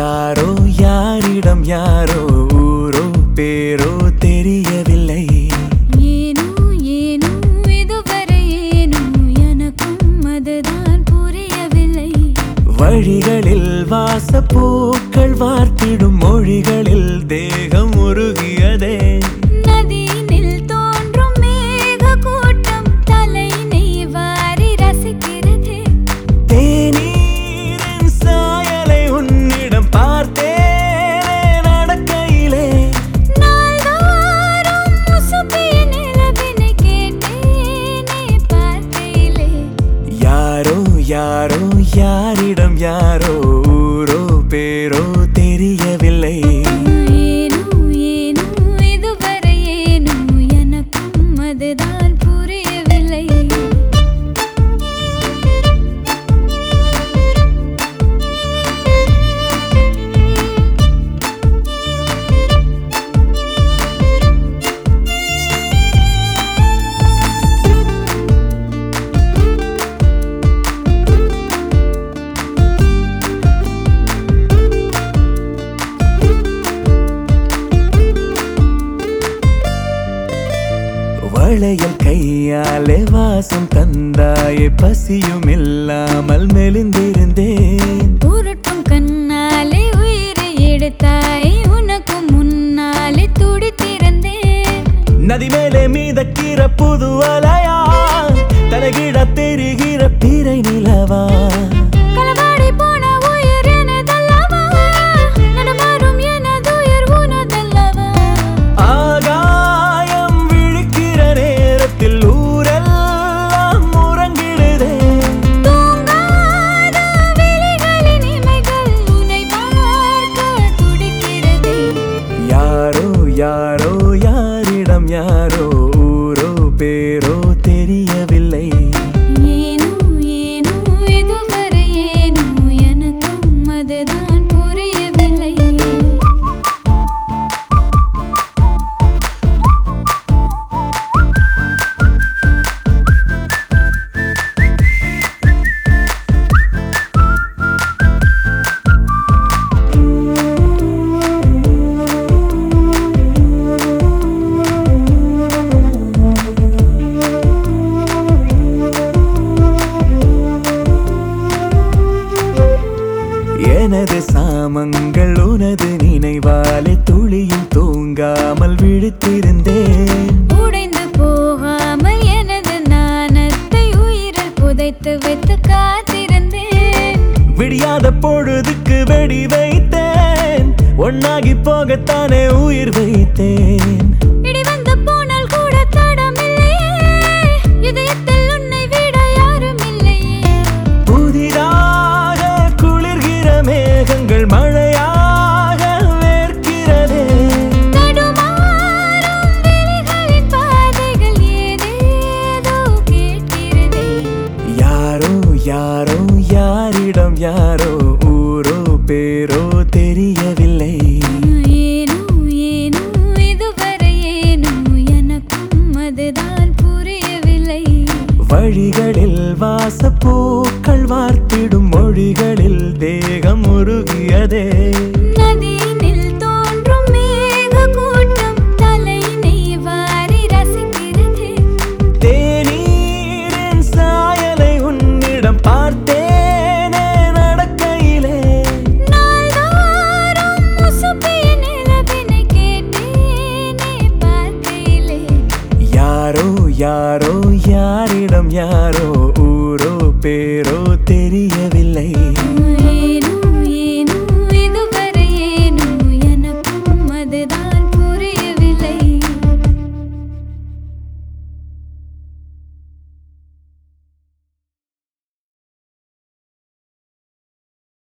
யாரோ யாரிடம் யாரோ ஊரோ பேரோ தெரியவில்லை ஏனோ ஏனோ இதுவரை ஏனோ எனக்கும் அதுதான் புரியவில்லை வழிகளில் வாசப்பூக்கள் வார்த்திடும் மொழிகளில் தேகம் உருகியதே நதியினில் தோன்றும் மேக கூட்டம் தலையினை வாரி ரசிக்கிறது தேநீரின் சாயலை உன்னிடம் பார்த்தேனே நடக்கையிலே நாள்தோறும் முசுப்பிய நிலவினை கேட்டேனே பார்க்கையிலே யாரோ யாரோ யாரிடம் யாரோ ஊரோ பேரோ தெரியவில்லை ஏனோ ஏனோ இதுவரை ஏனோ எனக்கும் அதுதான் புரியவில்லை வளையல் கையாலே வாசம் தந்தாயே பசியும் இல்லாமல் மெலிந்திருந்தேன் உருட்டும் கண்ணாலே உயிரை எடுத்தாய் உனக்கு முன்னாலே துடித்திருந்தேன் நதி மேலே மீதக்கிற புது அலையா தலைகிட தெரிகிற பிறை நிலவா களவாடி போன உயிர் எனதல்லவா நடமாடும் எனதுயிர் உனதல்லவா ஆகாயம் விழிக்கிற நேரத்தில் ஊரெல்லாம் முறங்கிடுதே தூங்காத விழிகளின் இமைகள் உன்னை பார்க்க துடிக்கிறதே யாரோ யாரோ யாரிடம் யாரோ ஊரோ பேரோ தெரியவில்லை ஏனோ ஏனோ இதுவரை ஏனோ எனக்கும் அதுதான் புரியவில்லை எனது சாமங்கள் உனது நினைவாலே துளியும் தூங்காமல் விழித்திருந்தேன் உடைந்து போகாமல் எனது நாணத்தை உயிரில் புதைத்து வைத்து காத்திருந்தேன் விடியாத பொழுதுக்கு வெடி வைத்தேன் ஒன்னாகி போகத்தானே உயிர் வைத்தேன் இடி வந்து போனால் கூட தடமில்லையே இதயத்தில் உன்னை விட யாரும் இல்லையே புதிதாக குளிர்கிற மேகங்கள் மழையாக வேர்க்கிறதே தடுமாறும் விழிகளின் பாதைகள் ஏதேதோ கேட்கிறதே யாரோ யாரோ யாரிடம் யாரோ ஊரோ பேரோ தெரியவில்லை ஏனோ ஏனோ இதுவரை ஏனோ எனக்கும் அதுதான் புரியவில்லை வழிகளில் வாசப்பூக்கள் வார்த்திடும் மொழிகளில் தேகம் உருகியதே நதியினில் தோன்றும் மேக கூட்டம் தலையினை வாரி ரசிக்கிறது தேநீரின் சாயலை உன்னிடம் பார்த்தேனே நடக்கையிலே நாள்தோறும் முசுப்பிய நிலவினை கேட்டேனே பார்க்கையிலே யாரோ யாரோ யாரிடம் யாரோ ஊரோ பேரோ